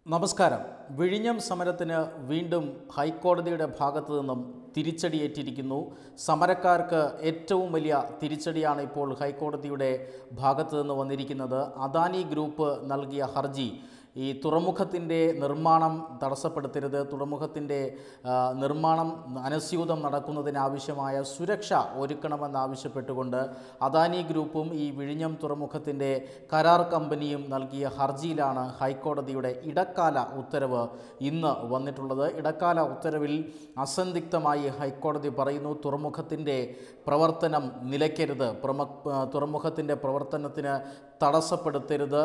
നമസ്കാരം വിഴിഞ്ഞം സമരത്തിന് വീണ്ടും ഹൈക്കോടതിയുടെ ഭാഗത്തു നിന്നും തിരിച്ചടിയേറ്റിരിക്കുന്നു സമരക്കാർക്ക് ഏറ്റവും വലിയ തിരിച്ചടിയാണ് ഇപ്പോൾ ഹൈക്കോടതിയുടെ ഭാഗത്തു നിന്ന് വന്നിരിക്കുന്നത് അദാനി ഗ്രൂപ്പ് നൽകിയ ഹർജി ഈ തുറമുഖത്തിൻ്റെ നിർമ്മാണം തടസ്സപ്പെടുത്തരുത് തുറമുഖത്തിൻ്റെ ആ, നിർമ്മാണം അനസ്യൂതം നടക്കുന്നതിനാവശ്യമായ സുരക്ഷ ഒരുക്കണമെന്നാവശ്യപ്പെട്ടുകൊണ്ട് അദാനി ഗ്രൂപ്പും ഈ വിഴിഞ്ഞം തുറമുഖത്തിൻ്റെ കരാർ കമ്പനിയും നൽകിയ ഹർജിയിലാണ് ഹൈക്കോടതിയുടെ ഇടക്കാല ഉത്തരവ് ഇന്ന് വന്നിട്ടുള്ളത് ഇടക്കാല ഉത്തരവിൽ അസന്ദിഗ്ധമായി ഹൈക്കോടതി പറയുന്നു തുറമുഖത്തിൻ്റെ പ്രവർത്തനം നിലയ്ക്കരുത് പ്രമ തുറമുഖത്തിൻ്റെ പ്രവർത്തനത്തിന് തടസ്സപ്പെടുത്തരുത്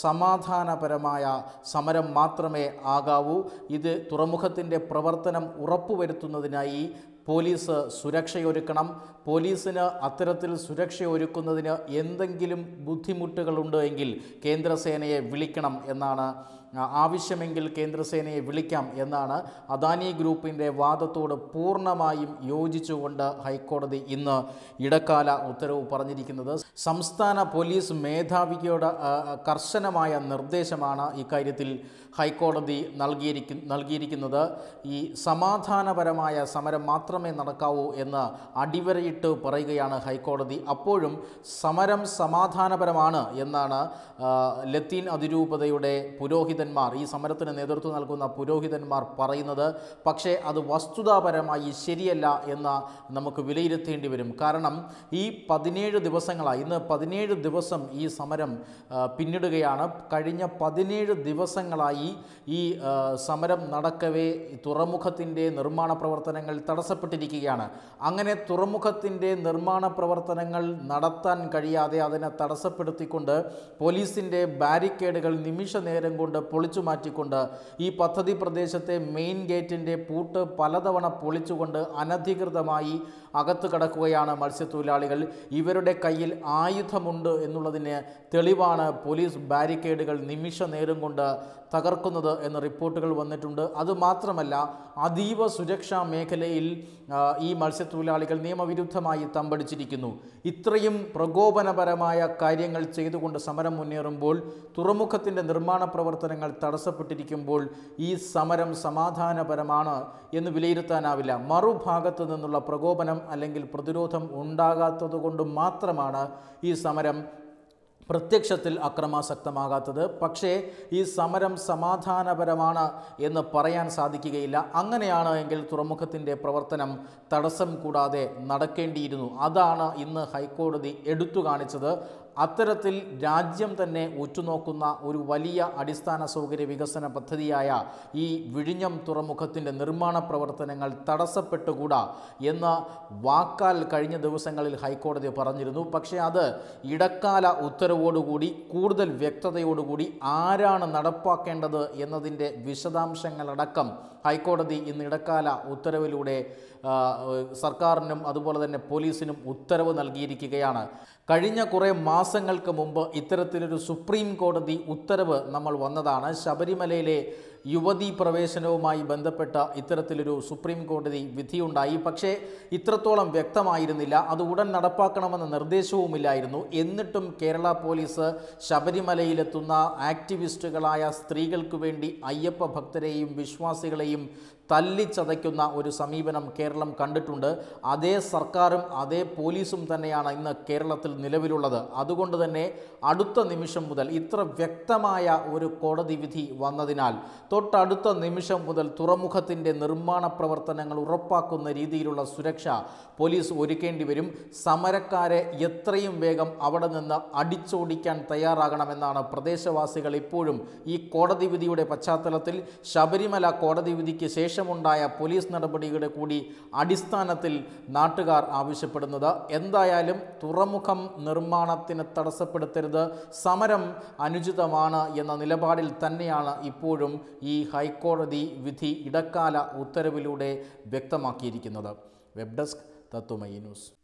സമാധാനപരമായ സമരം മാത്രമേ ആകാവൂ ഇത് തുറമുഖത്തിൻ്റെ പ്രവർത്തനം ഉറപ്പുവരുത്തുന്നതിനായി പോലീസ് സുരക്ഷയൊരുക്കണം പോലീസിന് അത്തരത്തിൽ സുരക്ഷയൊരുക്കുന്നതിന് എന്തെങ്കിലും ബുദ്ധിമുട്ടുകളുണ്ട് എങ്കിൽ കേന്ദ്രസേനയെ വിളിക്കണം എന്നാണ് ആ, ആവശ്യമെങ്കിൽ കേന്ദ്രസേനയെ വിളിക്കാം എന്നാണ് അദാനി ഗ്രൂപ്പിൻ്റെ വാദത്തോട് പൂർണ്ണമായും യോജിച്ചുകൊണ്ട് ഹൈക്കോടതി ഇന്ന് ഇടക്കാല ഉത്തരവ് പറഞ്ഞിരിക്കുന്നത് സംസ്ഥാന പോലീസ് മേധാവിയോട് ആ, കർശനമായ നിർദ്ദേശമാണ് ഇക്കാര്യത്തിൽ ഹൈക്കോടതി നൽകിയിരിക്കു നൽകിയിരിക്കുന്നത് ഈ സമാധാനപരമായ സമരം മാത്രമേ നടക്കാവൂ എന്ന് അടിവരയിട്ട് പറയുകയാണ് ഹൈക്കോടതി അപ്പോഴും സമരം സമാധാനപരമാണ് എന്നാണ് ആ, ലത്തീൻ അതിരൂപതയുടെ പുരോഹിതന്മാർ ഈ സമരത്തിന് നേതൃത്വം നൽകുന്ന പുരോഹിതന്മാർ പറയുന്നത് പക്ഷേ അത് വസ്തുതാപരമായി ശരിയല്ല എന്ന് നമുക്ക് വിലയിരുത്തേണ്ടി വരും കാരണം ഈ പതിനേഴ് ദിവസങ്ങളായി ഇന്ന് പതിനേഴ് ദിവസം ഈ സമരം ആ, പിന്നിടുകയാണ് കഴിഞ്ഞ പതിനേഴ് ദിവസങ്ങളായി ഈ ആ, സമരം നടക്കവേ ഈ തുറമുഖത്തിൻ്റെ നിർമ്മാണ പ്രവർത്തനങ്ങൾ തടസ്സപ്പെട്ടിരിക്കുകയാണ് അങ്ങനെ തുറമുഖത്തിൻ്റെ നിർമ്മാണ പ്രവർത്തനങ്ങൾ നടത്താൻ കഴിയാതെ അതിനെ തടസ്സപ്പെടുത്തിക്കൊണ്ട് പോലീസിൻ്റെ ബാരിക്കേഡുകൾ നിമിഷ നേരം കൊണ്ട് പൊളിച്ചു മാറ്റിക്കൊണ്ട് ഈ പദ്ധതി പ്രദേശത്തെ മെയിൻ ഗേറ്റിൻ്റെ പൂട്ട് പലതവണ പൊളിച്ചുകൊണ്ട് അനധികൃതമായി അകത്ത് കടക്കുകയാണ് മത്സ്യത്തൊഴിലാളികൾ ഇവരുടെ കയ്യിൽ ആയുധമുണ്ട് എന്നുള്ളതിന് തെളിവാണ് പോലീസ് ബാരിക്കേഡുകൾ നിമിഷ നേരം കൊണ്ട് തകർക്കുന്നത് എന്ന റിപ്പോർട്ടുകൾ വന്നിട്ടുണ്ട് അതുമാത്രമല്ല അതീവ സുരക്ഷാ മേഖലയിൽ ആ, ഈ മത്സ്യത്തൊഴിലാളികൾ നിയമവിരുദ്ധമായി തമ്പടിച്ചിരിക്കുന്നു ഇത്രയും പ്രകോപനപരമായ കാര്യങ്ങൾ ചെയ്തുകൊണ്ട് സമരം മുന്നേറുമ്പോൾ തുറമുഖത്തിൻ്റെ നിർമ്മാണ പ്രവർത്തനങ്ങൾ തടസ്സപ്പെട്ടിരിക്കുമ്പോൾ ഈ സമരം സമാധാനപരമാണ് എന്ന് വിലയിരുത്താനാവില്ല മറുഭാഗത്തു നിന്നുള്ള പ്രകോപനം അല്ലെങ്കിൽ പ്രതിരോധം ഉണ്ടാകാത്തത് കൊണ്ട് മാത്രമാണ് ഈ സമരം പ്രത്യക്ഷത്തിൽ അക്രമാസക്തമാകാത്തത് പക്ഷേ ഈ സമരം സമാധാനപരമാണ് എന്ന് പറയാൻ സാധിക്കുകയില്ല അങ്ങനെയാണ് എങ്കിൽ തുറമുഖത്തിൻ്റെ പ്രവർത്തനം തടസ്സം കൂടാതെ നടക്കേണ്ടിയിരുന്നു അതാണ് ഇന്ന് ഹൈക്കോടതി എടുത്തു കാണിച്ചത് അത്തരത്തിൽ രാജ്യം തന്നെ ഉറ്റുനോക്കുന്ന ഒരു വലിയ അടിസ്ഥാന സൗകര്യ വികസന പദ്ധതിയായ ഈ വിഴിഞ്ഞം തുറമുഖത്തിൻ്റെ നിർമ്മാണ പ്രവർത്തനങ്ങൾ തടസ്സപ്പെട്ടുകൂടാ എന്ന വാക്കാൽ കഴിഞ്ഞ ദിവസങ്ങളിൽ ഹൈക്കോടതി പറഞ്ഞിരുന്നു പക്ഷേ അത് ഇടക്കാല ഉത്തരവോടുകൂടി കൂടുതൽ വ്യക്തതയോടുകൂടി ആരാണ് നടപ്പാക്കേണ്ടത് എന്നതിൻ്റെ വിശദാംശങ്ങളടക്കം ഹൈക്കോടതി ഇന്ന് ഇടക്കാല ഉത്തരവിലൂടെ ആ, സർക്കാരിനും അതുപോലെ തന്നെ പോലീസിനും ഉത്തരവ് നൽകിയിരിക്കുകയാണ് കഴിഞ്ഞ കുറേ മാസങ്ങൾക്ക് മുമ്പ് ഇത്തരത്തിലൊരു സുപ്രീം കോടതി ഉത്തരവ് നമ്മൾ വന്നതാണ് ശബരിമലയിലെ യുവതീ പ്രവേശനവുമായി ബന്ധപ്പെട്ട ഇത്തരത്തിലൊരു സുപ്രീം കോടതി വിധിയുണ്ടായി പക്ഷേ ഇത്രത്തോളം വ്യക്തമായിരുന്നില്ല അത് ഉടൻ നടപ്പാക്കണമെന്ന നിർദ്ദേശവുമില്ലായിരുന്നു എന്നിട്ടും കേരള പോലീസ് ശബരിമലയിലെത്തുന്ന ആക്ടിവിസ്റ്റുകളായ സ്ത്രീകൾക്ക് വേണ്ടി അയ്യപ്പ ഭക്തരെയും വിശ്വാസികളെയും തല്ലിച്ചതയ്ക്കുന്ന ഒരു സമീപനം കേരളം കണ്ടിട്ടുണ്ട് അതേ സർക്കാരും അതേ പോലീസും തന്നെയാണ് ഇന്ന് കേരളത്തിൽ നിലവിലുള്ളത് അതുകൊണ്ട് തന്നെ അടുത്ത നിമിഷം മുതൽ ഇത്ര വ്യക്തമായ ഒരു കോടതി വിധി വന്നതിനാൽ തൊട്ടടുത്ത നിമിഷം മുതൽ തുറമുഖത്തിൻ്റെ നിർമ്മാണ പ്രവർത്തനങ്ങൾ ഉറപ്പാക്കുന്ന രീതിയിലുള്ള സുരക്ഷ പോലീസ് ഒരുക്കേണ്ടി വരും സമരക്കാരെ എത്രയും വേഗം അവിടെ നിന്ന് അടിച്ചോടിക്കാൻ തയ്യാറാകണമെന്നാണ് പ്രദേശവാസികൾ ഇപ്പോഴും ഈ കോടതി വിധിയുടെ പശ്ചാത്തലത്തിൽ ശബരിമല കോടതി വിധിക്ക് ശേഷമുണ്ടായ പോലീസ് നടപടിയുടെ കൂടി അടിസ്ഥാനത്തിൽ നാട്ടുകാർ ആവശ്യപ്പെടുന്നത് എന്തായാലും തുറമുഖം നിർമ്മാണത്തിന് തടസ്സപ്പെടുത്തരുത് സമരം അനുചിതമാണ് എന്ന നിലപാടിൽ തന്നെയാണ് ഇപ്പോഴും ഈ ഹൈക്കോടതി വിധി ഇടക്കാല ഉത്തരവിലൂടെ വ്യക്തമാക്കിയിരിക്കുന്നത് വെബ് ഡെസ്ക് തത്വമയി ന്യൂസ്